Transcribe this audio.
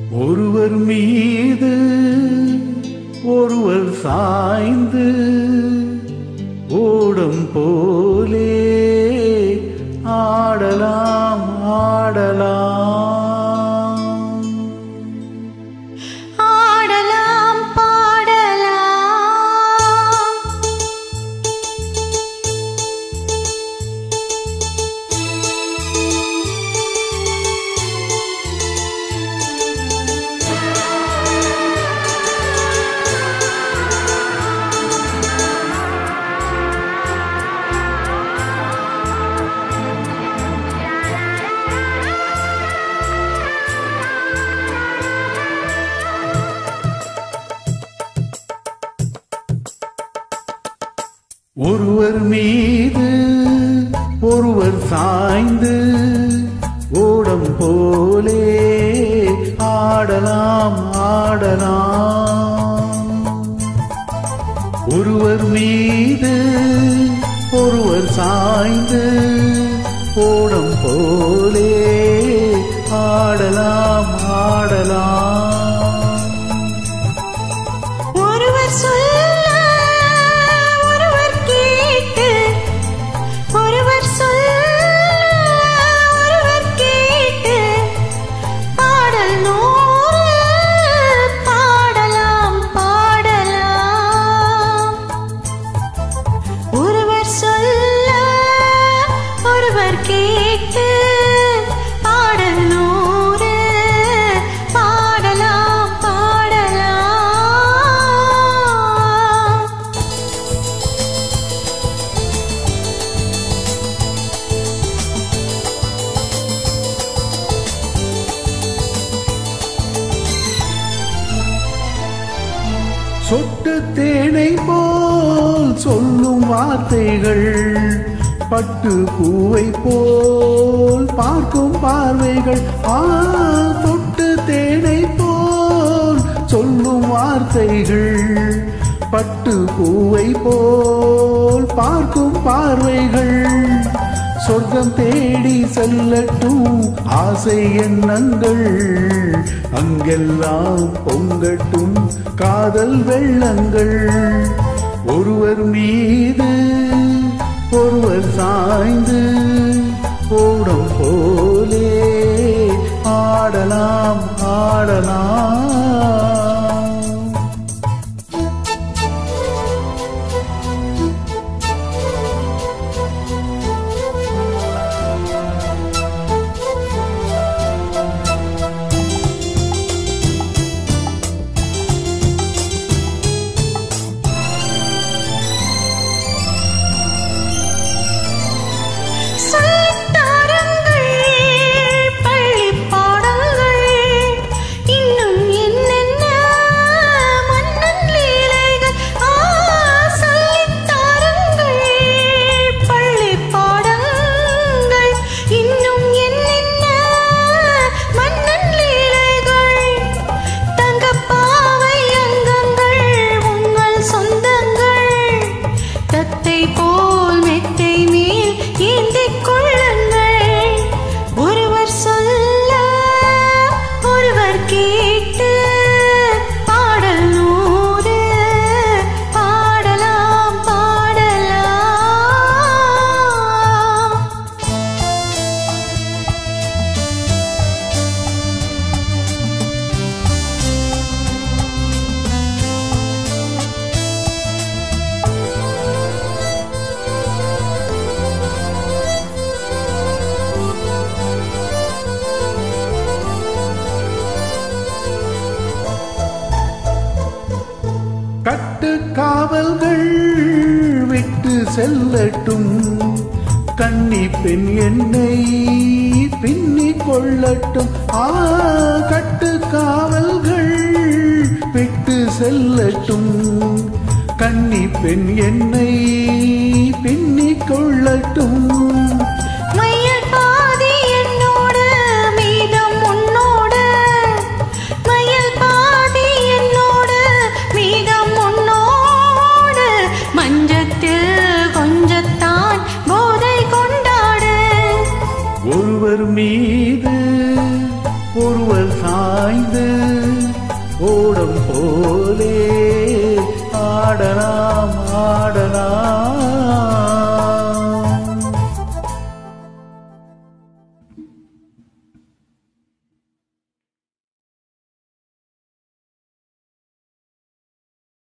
ஒருவர் மீது ஒருவர் சாய்ந்து ஓடும் போலே ஆடலாம் ஆடலாம் ஆடலாம் பாடலாம் ஒருவர் மீது ஒருவர் சாய்ந்து ஓடம் போலே ஆடலாம் ஆடலாம் ஒருவர் மீது ஒருவர் சாய்ந்து ஓடம் போலே ஆடலாம் ஆடலாம் ஒருவர் சொல்ல ஒருவர் கேட்டு ஒருவர் சொல்ல ஒருவர் கேட்டு பாடல் நூறு பாடலாம் பாடலாம் ஒருவர் சொல்ல ஒருவர் கேட்டு பாடல் நூறு பாடலாம் பாடலாம் சொட்டு தேனை போல் சொல்லும் வார்த்தைகள் பட்டு பூவை போல் பார்க்கும் பார்வைகள் ஆ தொட்டு தேனை போல் சொல்லும் வார்த்தைகள் பட்டு பூவை போல் பார்க்கும் பார்வைகள் சொர்க்கம் தேடி செல்லட்டும் ஆசை எண்ணங்கள் அங்கெல்லாம் பொங்கட்டும் காதல் வெள்ளங்கள் ஒருவர் மீது ஒருவர் சாய்ந்து ஓடம் போலே ஆடலாம் ஆடலாம் சொல்லித்தாருங்கள் பள்ளிப் பாடல்கள் இன்னும் என்னென்ன மன்னன் லீலைகள் ஆ சொல்லித்தாருங்கள் பள்ளிப் பாடல்கள் இன்னும் என்னென்ன மன்னன் லீலைகள் தங்கப்பாவை அங்கங்கள் உங்கள் சொந்தங்கள் தத்தை போல் மெத்தை மேல் ஏந்திக் கொள்ளுங்கள் ஒருவர் சொல்ல ஒருவர் கேட்டு பாடல் நூறு பாடலாம் பாடலாம் கட்டு காவல்கள் விட்டு செல்லட்டும் கன்னி பெண் என்னை பின்னி கொள்ளட்டும் ஆ கட்டு காவல்கள் விட்டு செல்லட்டும் கன்னி பெண் என்னை பின்னி கொள்ளட்டும் மையல் பாதி என்னோடு மீதம் உன்னோடு மையல் பாதி என்னோடு மீதம் உன்னோடு மஞ்சத்தில் கொஞ்சத்தான் போதை கொண்டாடு ஒருவர் மீது ஒருவர் சாய்ந்து போலே ஆடலாம் ஆடலாம்